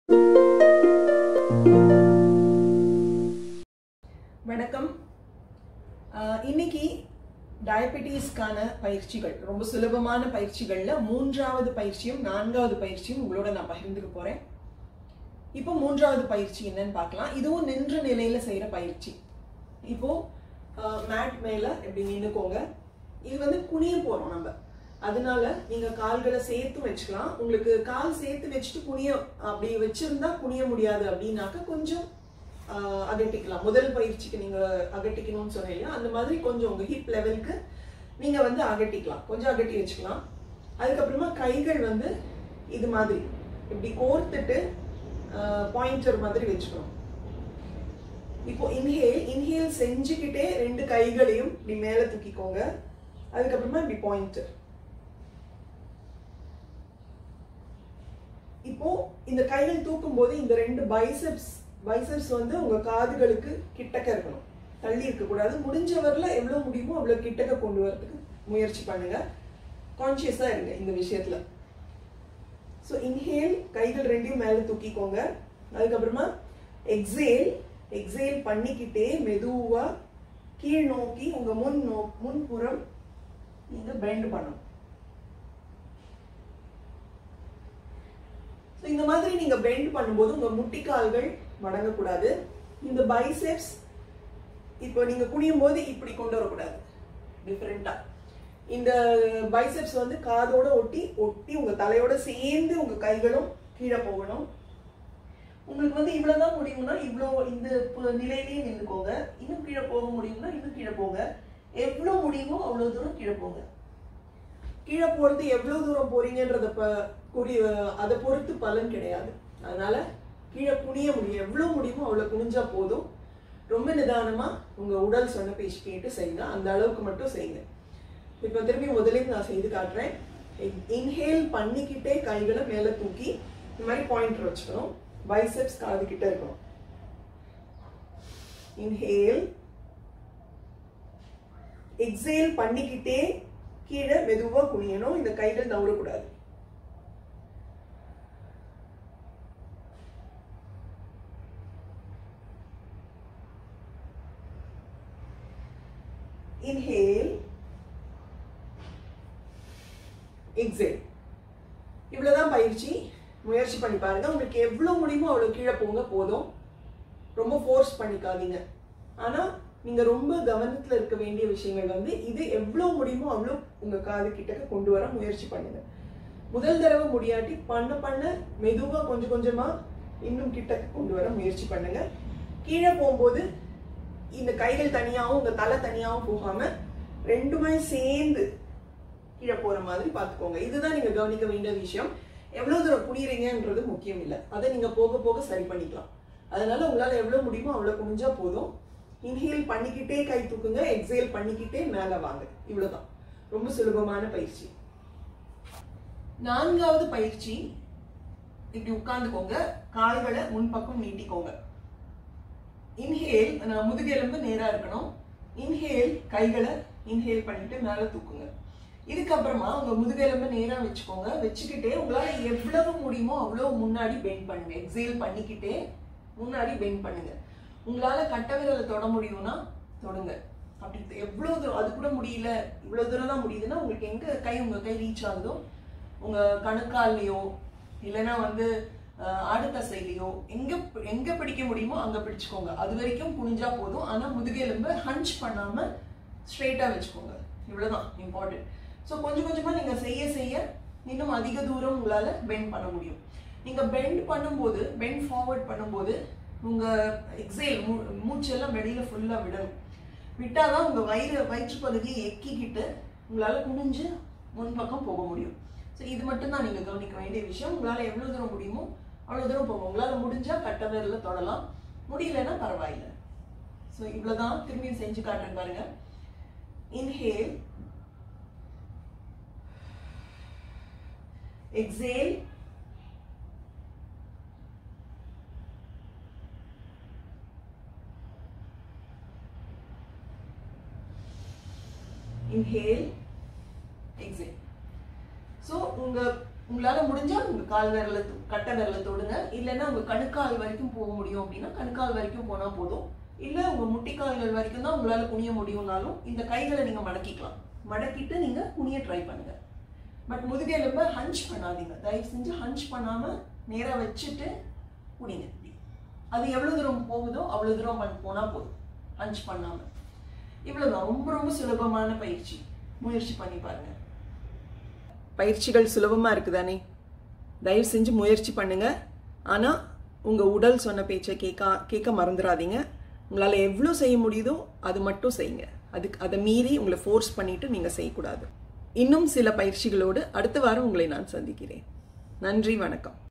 வணக்கம் ஆஹ் இன்னைக்கு டயபெட்டிஸ்க்கான பயிற்சிகள் ரொம்ப சுலபமான பயிற்சிகள்ல மூன்றாவது பயிற்சியும் நான்காவது பயிற்சியும் உங்களோட நான் பகிர்ந்துக்க போறேன் இப்போ மூன்றாவது பயிற்சி என்னன்னு பார்க்கலாம் இதுவும் நின்ற நிலையில செய்யற பயிற்சி இப்போ மேட் மேல இப்படி நின்னுக்கோங்க இது வந்து குனிய போறோம் நம்ம அதனால நீங்க கால்களை சேர்த்து வச்சுக்கலாம் உங்களுக்கு கால் சேர்த்து வச்சுட்டு குனிய அப்படி வச்சிருந்தா குனிய முடியாது அப்படின்னாக்க கொஞ்சம் ஆஹ், அகட்டிக்கலாம் முதல் பயிற்சிக்கு நீங்க அகட்டிக்கணும்னு சொன்னீங்க அந்த மாதிரி கொஞ்சம் உங்க ஹிப் லெவலுக்கு நீங்க வந்து அகட்டிக்கலாம் கொஞ்சம் அகட்டி வச்சுக்கலாம் அதுக்கப்புறமா கைகள் வந்து இது மாதிரி இப்படி கோர்த்துட்டு பாயிண்டர் மாதிரி வச்சுக்கணும் இப்போ இன்ஹேல் இன்ஹேல் செஞ்சுக்கிட்டே ரெண்டு கைகளையும் இப்படி மேல தூக்கிக்கோங்க அதுக்கப்புறமா இப்படி பாயிண்டர் இப்போ இந்த கைகள் தூக்கும் போது இந்த ரெண்டு பைசெப்ஸ் பைசெப்ஸ் வந்து உங்க காதுகளுக்கு கிட்டக்க இருக்கணும் தள்ளி இருக்க கூடாது முடிஞ்ச வரல எவ்வளவு முடியுமோ அவ்வளவு கிட்டக்க கொண்டு வரதுக்கு முயற்சி பண்ணுங்க கான்சியஸா இருங்க இந்த விஷயத்துல ஸோ இன்ஹேல் கைகள் ரெண்டையும் மேலே தூக்கிக்கோங்க அதுக்கப்புறமா எக்ஸேல் எக்ஸேல் பண்ணிக்கிட்டே மெதுவா கீழ் நோக்கி உங்க முன் நோ முன்புறம் நீங்க பெண்ட் பண்ணணும் ஸோ இந்த மாதிரி நீங்க பெண்ட் பண்ணும்போது உங்க முட்டிக்கால்கள் மடங்கக்கூடாது இந்த பைசெப்ஸ் இப்போ நீங்க குனியும் போது இப்படி கொண்டு வரக்கூடாது டிஃப்ரெண்டா இந்த பைசெப்ஸ் வந்து காதோட ஒட்டி ஒட்டி உங்க தலையோட சேர்ந்து உங்க கைகளும் கீழே போகணும் உங்களுக்கு வந்து இவ்வளவுதான் முடியும்னா இவ்வளோ இந்த பு- நிலையிலேயே நின்றுக்கோங்க இன்னும் கீழே போக முடியும்னா இன்னும் கீழே போங்க எவ்வளவு முடியுமோ அவ்வளவு தூரம் கீழே போங்க கீழே போறது எவ்வளவு தூரம் போறீங்கன்றத ப குறி அதை பொறுத்து பலன் கிடையாது அதனால கீழே குனிய முடியும் எவ்வளவு முடியுமோ அவ்வளவு குனிஞ்சா போதும் ரொம்ப நிதானமா உங்க உடல் சொன்ன பேச்சு கேட்டு செய்யுங்க அந்த அளவுக்கு மட்டும் செய்யுங்க இப்போ திரும்பி முதலில் நான் செய்து காட்டுறேன் இன்ஹேல் பண்ணிக்கிட்டே கைகளை மேலே தூக்கி இந்த மாதிரி பாயிண்டர் வச்சுக்கணும் பைசெப்ஸ் காது கிட்ட இருக்கணும் இன்ஹேல் எக்ஸேல் பண்ணிக்கிட்டே கீழே மெதுவா குனியணும் இந்த கைகள் நவரக்கூடாது இன்ஹேல் எக்ஸேல் இவ்வளவுதான் பயிற்சி முயற்சி பண்ணி பாருங்க உங்களுக்கு எவ்வளவு முடியுமோ அவ்வளவு கீழே போங்க போதும் ரொம்ப ஃபோர்ஸ் பண்ணிக்காதீங்க ஆனா நீங்க ரொம்ப கவனத்துல இருக்க வேண்டிய விஷயங்கள் வந்து இது எவ்வளவு முடியுமோ அவ்வளோ உங்க காது கிட்டக்க கொண்டு வர முயற்சி பண்ணுங்க முதல் தடவை முடியாட்டி பண்ண பண்ண மெதுவா கொஞ்சம் கொஞ்சமா இன்னும் கிட்டக்க கொண்டு வர முயற்சி பண்ணுங்க கீழே போகும்போது இந்த கைகள் தனியாவும் உங்க தலை தனியாவும் போகாம ரெண்டுமே சேர்ந்து கீழே போற மாதிரி பார்த்துக்கோங்க இதுதான் நீங்க கவனிக்க வேண்டிய விஷயம் எவ்வளவு தூரம் குடிறீங்கன்றது முக்கியம் இல்லை அதை நீங்க போக போக சரி பண்ணிக்கலாம் அதனால உங்களால எவ்வளவு முடியுமோ அவ்வளவு குனிஞ்சா போதும் இன்ஹேல் பண்ணிக்கிட்டே கை தூக்குங்க எக்ஸேல் பண்ணிக்கிட்டே மேல வாங்க இவ்வளவுதான் ரொம்ப சுலபமான பயிற்சி நான்காவது பயிற்சி இப்படி உட்கார்ந்துக்கோங்க கால்களை முன்பக்கம் நீட்டிக்கோங்க இன்ஹேல் நான் முதுகெலும்பு நேரா இருக்கணும் இன்ஹேல் கைகளை இன்ஹேல் பண்ணிட்டு மேல தூக்குங்க இதுக்கப்புறமா உங்க முதுகெலும்பு நேரா வச்சுக்கோங்க வச்சுக்கிட்டே உங்களால எவ்வளவு முடியுமோ அவ்வளவு முன்னாடி பெண்ட் பண்ணுங்க எக்ஸேல் பண்ணிக்கிட்டே முன்னாடி பெண்ட் பண்ணுங்க உங்களால கட்ட விரலை தொட முடியும்னா தொடுங்க அப்படி எவ்வளவு தூரம் அது கூட முடியல இவ்வளவு தூரம் தான் முடியுதுன்னா உங்களுக்கு எங்க கை உங்க கை ரீச் ஆகுதோ உங்க கணுக்கால்லையோ இல்லைன்னா வந்து அஹ், ஆடுதசையிலையோ எங்க எங்க பிடிக்க முடியுமோ அங்க பிடிச்சுக்கோங்க அது வரைக்கும் குனிஞ்சா போதும் ஆனா முதுகெலும்பு ஹஞ்ச் பண்ணாம ஸ்ட்ரெயிட்டா வச்சுக்கோங்க இவ்வளவுதான் இம்பார்ட்டன்ட் ஸோ கொஞ்சம் கொஞ்சமா நீங்க செய்ய செய்ய இன்னும் அதிக தூரம் உங்களால பெண்ட் பண்ண முடியும் நீங்க பெண்ட் பண்ணும்போது பெண்ட் ஃபார்வர்ட் பண்ணும்போது உங்க எக்ஸேல் மூச்செல்லாம் வெளியில ஃபுல்லா விடணும் விட்டாதான் உங்க வயிறு வயிற்று பகுதியை எக்கிக்கிட்டு உங்களால குனிஞ்சு முன்பக்கம் போக முடியும் ஸோ இது மட்டும் தான் நீங்க கவனிக்க வேண்டிய விஷயம் உங்களால எவ்வளவு தூரம் முடியுமோ அவ்வளவு தூரம் போகும் உங்களால முடிஞ்சா கட்ட விரல்ல தொடலாம் முடியலன்னா பரவாயில்லை ஸோ இவ்வளவுதான் திரும்பியும் செஞ்சு காட்டுறேன் பாருங்க inhale exhale inhale exhale so உங்க உங்களால முடிஞ்சா உங்க கால் விரல தொ- கட்டை விரல தொடுங்க இல்லைன்னா உங்க கணுக்கால் வரைக்கும் போக முடியும் அப்படின்னா கணுக்கால் வரைக்கும் போனா போதும் இல்ல உங்க முட்டிக்கால்கள் வரைக்கும் தான் உங்களால குனிய முடியும்னாலும் இந்த கைகளை நீங்க மடக்கிக்கலாம் மடக்கிட்டு நீங்க குனிய ட்ரை பண்ணுங்க பட் முதுகெலும்ப ஹஞ்ச் பண்ணாதீங்க தயவு செஞ்சு ஹஞ்ச் பண்ணாம நேரா வச்சுட்டு குனிங்க இப்படி. அது எவ்வளவு தூரம் போகுதோ அவ்வளவு தூரம் பண்ண- போனா போதும் ஹஞ்ச் பண்ணாம இவ்வளவுதான் ரொம்ப ரொம்ப சுலபமான பயிற்சி முயற்சி பண்ணி பாருங்க பயிற்சிகள் சுலபமா இருக்குதானே தயவு செஞ்சு முயற்சி பண்ணுங்க ஆனா உங்க உடல் சொன்ன பேச்சை கேட்க கேட்க மறந்துடாதீங்க உங்களால எவ்வளோ செய்ய முடியுதோ அது மட்டும் செய்யுங்க அதுக்கு அதை மீறி உங்களை ஃபோர்ஸ் பண்ணிட்டு நீங்க செய்யக்கூடாது இன்னும் சில பயிற்சிகளோடு அடுத்த வாரம் உங்களை நான் சந்திக்கிறேன் நன்றி வணக்கம்